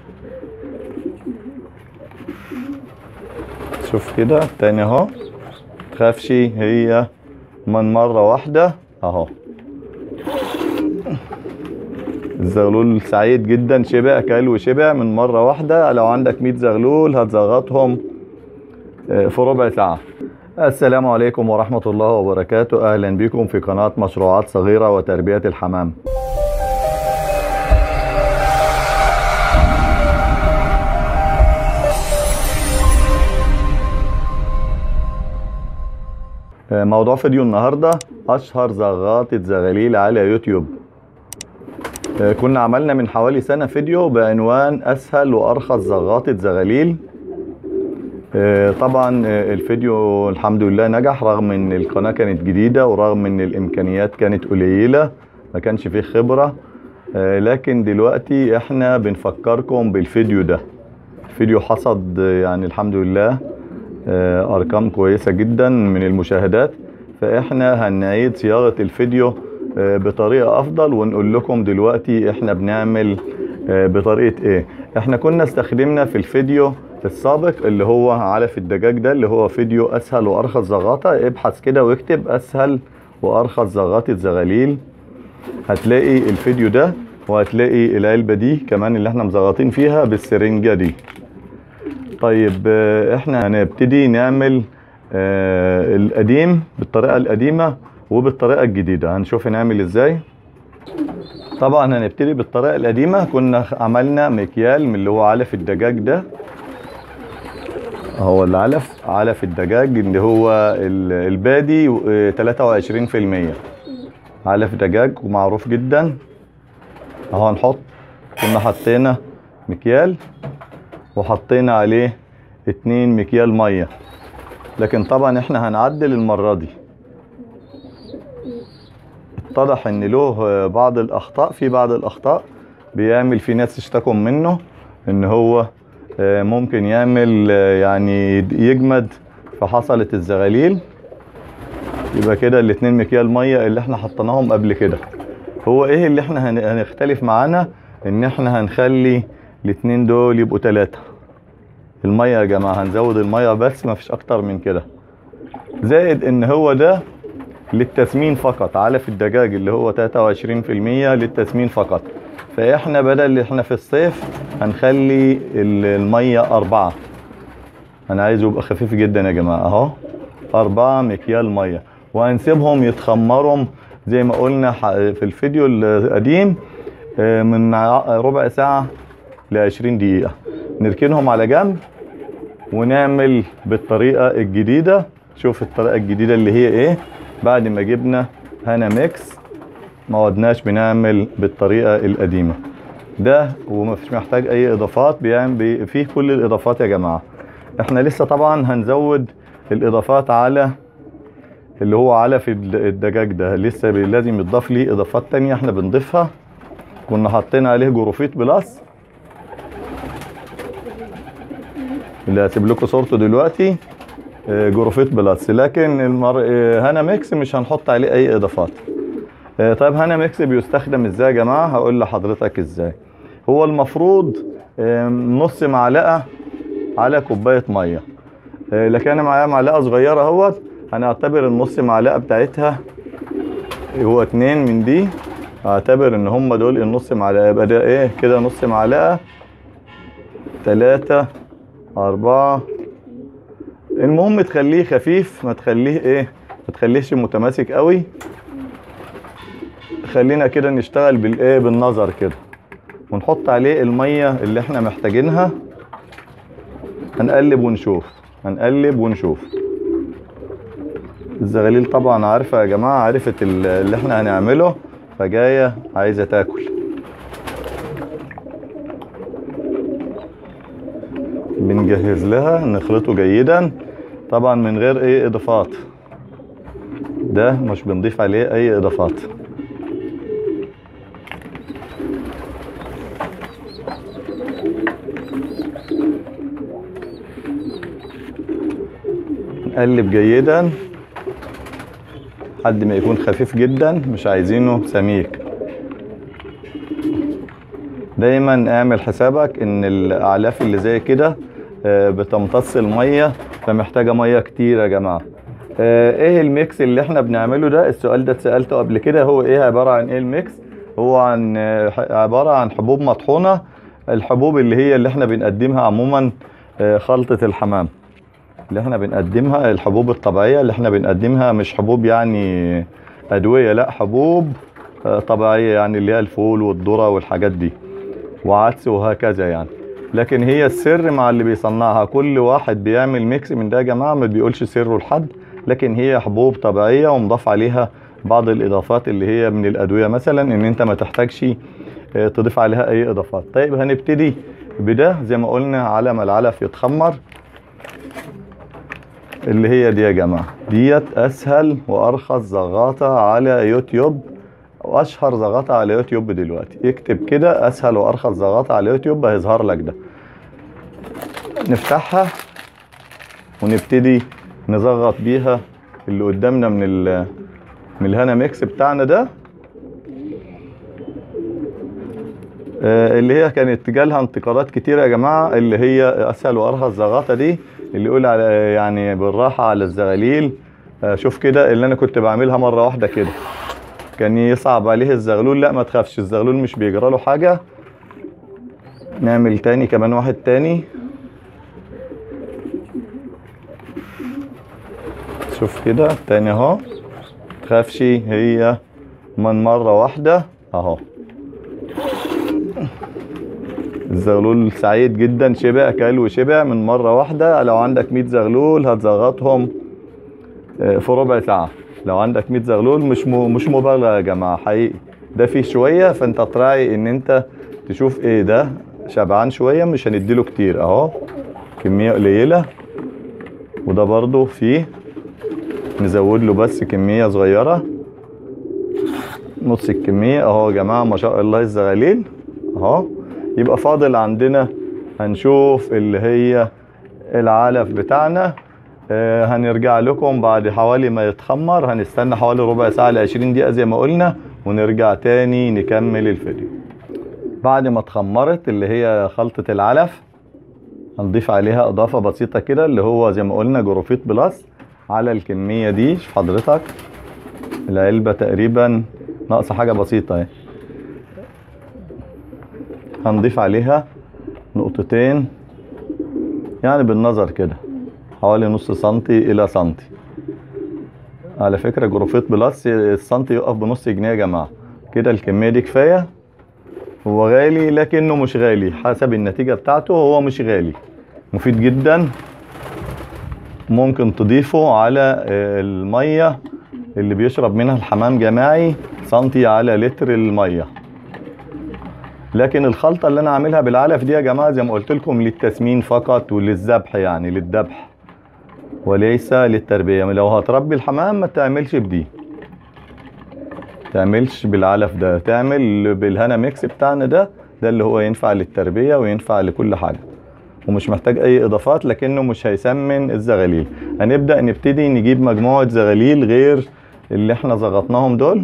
شوف كده تاني اهو تخافش هي من مرة واحدة اهو الزغلول سعيد جدا شبع كل وشبع من مرة واحدة لو عندك 100 زغلول هتزغطهم آه، في ربع ساعة السلام عليكم ورحمة الله وبركاته أهلا بكم في قناة مشروعات صغيرة وتربية الحمام آه، موضوع فيديو النهاردة أشهر زغاطة زغاليل على يوتيوب آه، كنا عملنا من حوالي سنة فيديو بعنوان أسهل وأرخص زغاطة زغاليل آه، طبعا آه، الفيديو الحمد لله نجح رغم ان القناة كانت جديدة ورغم ان الامكانيات كانت قليلة ما كانش فيه خبرة آه، لكن دلوقتي احنا بنفكركم بالفيديو ده الفيديو حصد آه، يعني الحمد لله آه، ارقام كويسة جدا من المشاهدات فاحنا هنعيد صياغة الفيديو آه، بطريقة افضل ونقول لكم دلوقتي احنا بنعمل آه، بطريقة ايه احنا كنا استخدمنا في الفيديو السابق اللي هو علف الدجاج ده اللي هو فيديو اسهل وارخص زغاطة ابحث كده واكتب اسهل وارخص زغاطة زغاليل هتلاقي الفيديو ده وهتلاقي العلبة دي كمان اللي احنا مزغطين فيها بالسرنجة دي طيب آه، احنا هنبتدي نعمل آه، القديم بالطريقة القديمة وبالطريقة الجديدة هنشوف نعمل ازاي طبعا هنبتدي بالطريقة القديمة كنا عملنا مكيال من اللي هو علف الدجاج ده هو العلف علف الدجاج اللي هو ال- البادي و- 23% علف دجاج ومعروف جدا اهو هنحط كنا حطينا مكيال وحطينا عليه اتنين مكيال ميه لكن طبعا احنا هنعدل المرة دي اتضح ان له بعض الاخطاء في بعض الاخطاء بيعمل في ناس اشتكوا منه ان هو آه، ممكن يعمل آه، يعني يجمد فحصلت الزغاليل يبقى كده الاتنين مكيال ميه اللي احنا حطيناهم قبل كده هو ايه اللي احنا هن- هنختلف معانا ان احنا هنخلي الاتنين دول يبقوا تلاتة الميه يا جماعه هنزود الميه بس ما فيش اكتر من كده زائد ان هو ده للتسمين فقط علف الدجاج اللي هو 23% للتسمين فقط فاحنا بدل احنا في الصيف هنخلي ال- الميه أربعة انا عايزه يبقى خفيف جدا يا جماعه اهو أربعة مكيال ميه وهنسيبهم يتخمروا زي ما قلنا ح- في الفيديو القديم آه، من ع- ربع ساعة ل 20 دقيقة نركنهم على جنب ونعمل بالطريقة الجديدة شوف الطريقة الجديدة اللي هي ايه بعد ما جبنا هنا ميكس ما عدناش بنعمل بالطريقة القديمة ده ومفيش محتاج اي اضافات بيعمل بي فيه كل الاضافات يا جماعة احنا لسه طبعا هنزود الاضافات على اللي هو علف الد- الدجاج ده لسه بي- لازم يضاف ليه اضافات تانية احنا بنضيفها كنا حاطين عليه جروفيت بلس اللي هسيب لكم صورته دلوقتي آه، جروفيت بلس لكن المر... آه، هنا ميكس مش هنحط عليه اي اضافات آه، طيب هنا ميكس بيستخدم ازاي يا جماعه هقول لحضرتك ازاي هو المفروض آم، نص معلقه على كوبايه ميه آه، لكن انا معايا معلقه صغيره اهوت هنعتبر النص معلقه بتاعتها هو اتنين من دي اعتبر ان هم دول النص معلقه يبقى ده ايه كده نص معلقه تلاتة أربعة المهم تخليه خفيف ما تخليه ايه ما تخليهش متماسك قوي خلينا كده نشتغل بالايه بالنظر كده ونحط عليه المية اللي احنا محتاجينها هنقلب ونشوف هنقلب ونشوف الزغاليل طبعا عارفة يا جماعة عرفت ال- اللي احنا هنعمله فجاية عايزة تاكل بنجهز لها نخلطه جيدا طبعا من غير اي اضافات ده مش بنضيف عليه اي اضافات نقلب جيدا لحد ما يكون خفيف جدا مش عايزينه سميك دايما اعمل حسابك ان الاعلاف اللي زي كده آه، بتمتص الميه فمحتاجه ميه كتير يا جماعه آه، ايه الميكس اللي احنا بنعمله ده السؤال ده اتسالته قبل كده هو ايه عباره عن ايه الميكس هو عن آه، ح- عباره عن حبوب مطحونه الحبوب اللي هي اللي احنا بنقدمها عموما آه، خلطه الحمام اللي احنا بنقدمها الحبوب الطبيعيه اللي احنا بنقدمها مش حبوب يعني ادويه لا حبوب آه، طبيعيه يعني اللي هي الفول والذره والحاجات دي وعدس وهكذا يعني لكن هي السر مع اللي بيصنعها كل واحد بيعمل ميكس من ده يا جماعه ما بيقولش سره لحد لكن هي حبوب طبيعيه ومضاف عليها بعض الاضافات اللي هي من الادويه مثلا ان انت ما تحتاجش آه، تضيف عليها اي اضافات طيب هنبتدي بده زي ما قلنا على ما العلف يتخمر اللي هي دي يا جماعه ديت اسهل وارخص زغاطه على يوتيوب واشهر زغاطه على يوتيوب دلوقتي اكتب كده اسهل وارخص زغاطه على يوتيوب هيظهر لك ده نفتحها ونبتدي نزغط بيها اللي قدامنا من ال من الهنا ميكس بتاعنا ده آه، اللي هي كانت جالها انتقادات كتيرة يا جماعة اللي هي أسهل وأرخص زغاطة دي اللي يقول على يعني بالراحة على الزغاليل آه، شوف كده اللي أنا كنت بعملها مرة واحدة كده كان يصعب عليه الزغلول لا ما تخافش الزغلول مش بيجرى له حاجة نعمل تاني كمان واحد تاني شوف كده تاني اهو تخافش هي من مرة واحدة اهو الزغلول سعيد جدا شبع كل وشبع من مرة واحدة لو عندك 100 زغلول هتزغطهم آه، في ربع ساعة لو عندك 100 زغلول مش م... مش مبالغة يا جماعة حقيقي ده فيه شوية فانت تراعي ان انت تشوف ايه ده شبعان شوية مش هنديله كتير اهو كمية قليلة وده برضو فيه نزود له بس كمية صغيرة نص الكمية اهو يا جماعة ما شاء الله الزغاليل اهو يبقى فاضل عندنا هنشوف اللي هي العلف بتاعنا آه، هنرجع لكم بعد حوالي ما يتخمر هنستنى حوالي ربع ساعة ل 20 دقيقة زي ما قلنا ونرجع تاني نكمل الفيديو بعد ما اتخمرت اللي هي خلطة العلف هنضيف عليها اضافة بسيطة كده اللي هو زي ما قلنا جروفيت بلس على الكمية دي شوف حضرتك العلبة تقريبا ناقصة حاجة بسيطة اهي هنضيف عليها نقطتين يعني بالنظر كده حوالي نص سنتي الى سنتي على فكرة جروفيت بلس السنتي يقف بنص جنيه يا جماعة كده الكمية دي كفاية هو غالي لكنه مش غالي حسب النتيجة بتاعته هو مش غالي مفيد جدا ممكن تضيفه على آه، المية اللي بيشرب منها الحمام جماعي سنتي على لتر المية لكن الخلطة اللي انا عاملها بالعلف دي يا جماعة زي ما قلت لكم للتسمين فقط وللذبح يعني للذبح وليس للتربية لو هتربي الحمام ما تعملش بدي تعملش بالعلف ده تعمل بالهنا ميكس بتاعنا ده ده اللي هو ينفع للتربية وينفع لكل حاجة ومش محتاج اي اضافات لكنه مش هيسمن الزغاليل هنبدأ نبتدي نجيب مجموعة زغاليل غير اللي احنا زغطناهم دول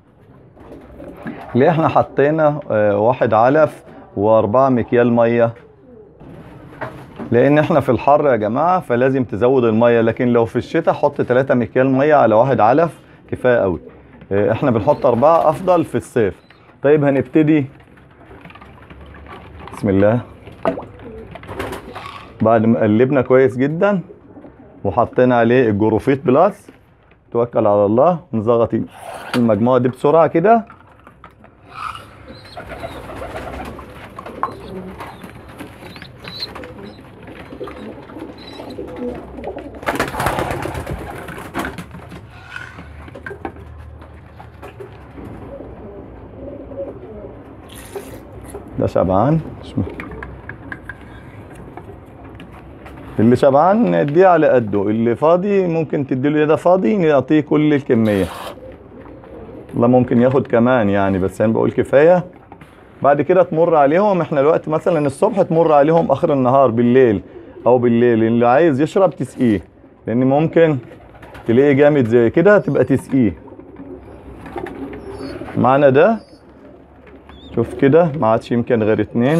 اللي احنا حطينا آه، واحد علف واربعة مكيال مية لان احنا في الحر يا جماعة فلازم تزود المية لكن لو في الشتاء حط 3 مكيال مية على واحد علف كفاية قوي آه، احنا بنحط اربعة افضل في الصيف طيب هنبتدي بسم الله بعد ما قلبنا كويس جدا وحطينا عليه الجروفيت بلس توكل على الله نضغط المجموعة دي بسرعة كده ده شبعان مش م- اللي شبعان نديه على قده اللي فاضي ممكن تديله ده فاضي نعطيه كل الكمية الله ممكن ياخد كمان يعني بس انا بقول كفاية بعد كده تمر عليهم احنا الوقت مثلا الصبح تمر عليهم اخر النهار بالليل او بالليل اللي عايز يشرب تسقيه لان ممكن تلاقيه جامد زي كده تبقى تسقيه معنا ده شوف كده ما عادش يمكن غير اتنين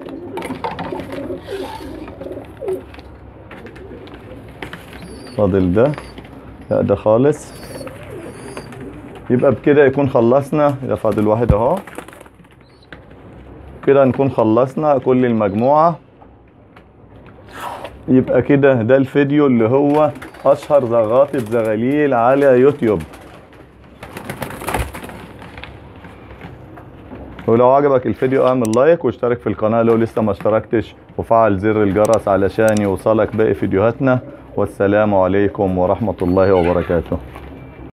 فاضل ده لا ده خالص يبقى بكده يكون خلصنا ده فاضل واحد اهو كده نكون خلصنا كل المجموعة يبقى كده ده الفيديو اللي هو اشهر زغاطة زغاليل على يوتيوب ولو عجبك الفيديو اعمل لايك واشترك في القناة لو لسه ما اشتركتش وفعل زر الجرس علشان يوصلك باقي فيديوهاتنا والسلام عليكم ورحمة الله وبركاته